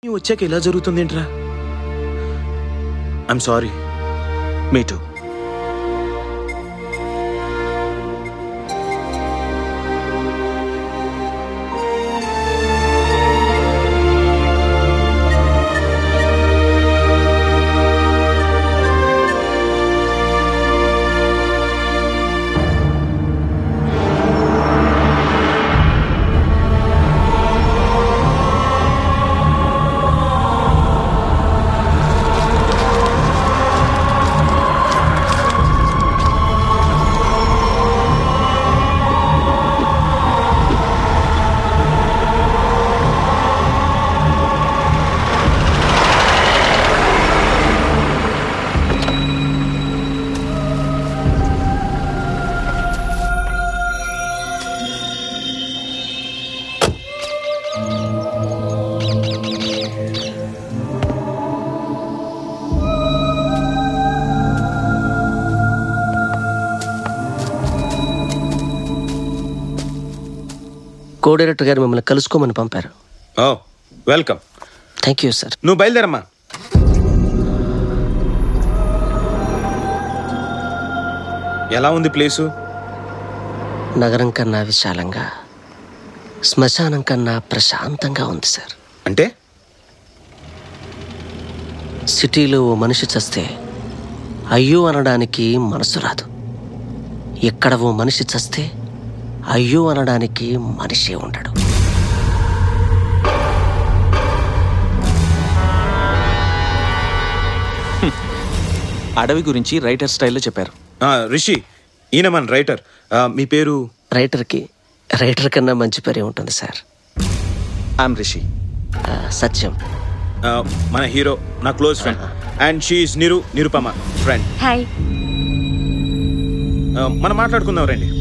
నువ్వు వచ్చాక ఇలా జరుగుతుంది ఏంట్రా ఐఎమ్ సారీ మీ టూ కో డైరెక్టర్ గారు మిమ్మల్ని కలుసుకోమని పంపారు ఓ వెల్కమ్ థ్యాంక్ యూ సార్ నువ్వు బయలుదేరమ్మా ఎలా ఉంది ప్లేసు నగరం కన్నా విశాలంగా శ్మశానం కన్నా ప్రశాంతంగా ఉంది సార్ అంటే సిటీలో ఓ మనిషి చస్తే అయ్యో అనడానికి మనసు రాదు ఇక్కడ ఓ మనిషి చస్తే అయ్యో అనడానికి మనిషే ఉండడు అడవి గురించి రైటర్ స్టైల్లో చెప్పారు ఆ, రిషి ఈయన మన రైటర్ ఆ, మీ పేరు రైటర్కి రైటర్ కన్నా మంచి పేరే ఉంటుంది సార్ ఐఎమ్ రిషి ఆ, సత్యం ఆ, మన హీరో నా close friend and she Niru Nirupama friend hi మనం మాట్లాడుకుందాం రండి